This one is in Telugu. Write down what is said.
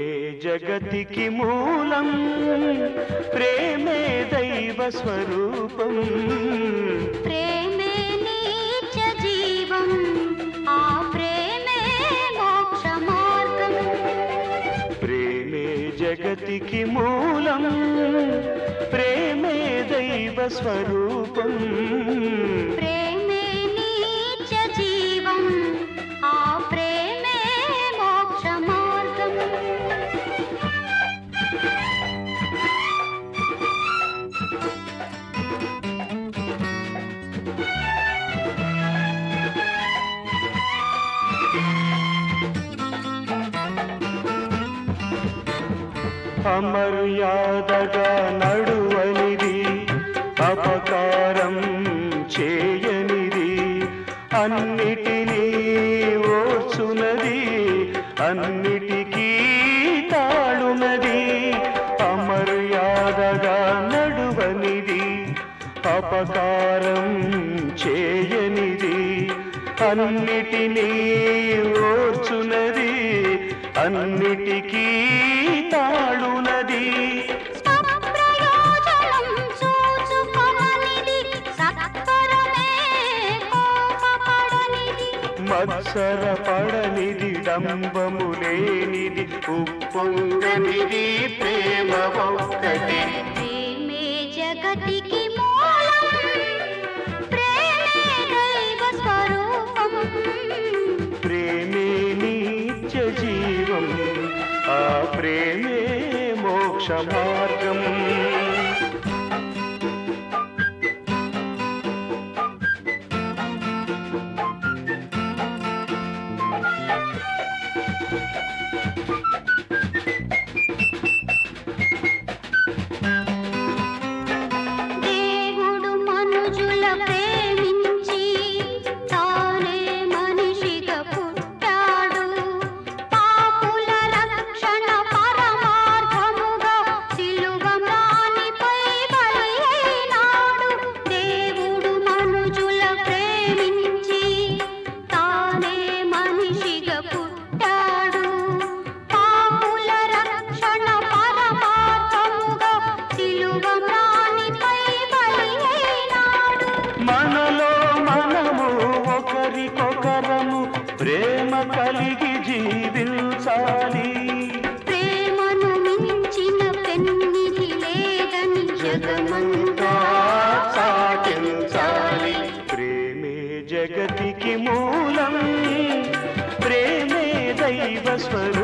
జగతికి మూలం ప్రేమే దైవ స్వరూపం ప్రేమే నీచ జీవం ఆ ప్రేమే మోక్ష మార్గం ప్రేమే జగతికి మూలం ప్రేమే దైవ స్వరూపం ప్రేమే నీచ జీవం ఆ ప్రేమే మోక్ష మార్గం అమర్యాదగా నడువనిది అపకారం చేయనిది అన్నిటినీ ఓర్చునది అన్నిటికీ తాళునది అమర్యాదగా నడువనిది అపకారం చేయనిది అన్నిటినీ ఓర్చునది అన్నిటికీ తాళునది స్వప్రయోజనం చూచుకొననిది సత్వరమే కోపపడనిది మత్సర పడనిది డంబము లేనిది ఉప్పొంగనిది ప్రేమ ఒక్కటి ప్రేమే జగతికి మూలం ప్రేమే దైవ స్వరూపం ప్రేమే నిత్య జీవం ఆ ప్రేమే మోక్ష మార్గం దేవుడు మనుజుల ప్రేమించి తానే మనిషిగా పుట్టాడు పాపుల రక్షణ పరమార్థముగా సిలువ మ్రానిపై బలి అయినాడు దేవుడు మనుజుల ప్రేమించి తానే మనిషిగా పుట్టాడు పాపుల రక్షణ పరమార్థముగా సిలువ మ్రానిపై బలి అయినాడు మనలో మనము ఒకరికొకరము ప్రేమ కలిగి జీవించాలి ప్రేమను మించిన పెన్నిధి లేదని జగమంతా సాటించాలి ప్రేమే జగతికి మూలం ప్రేమే దైవ స్వరూపం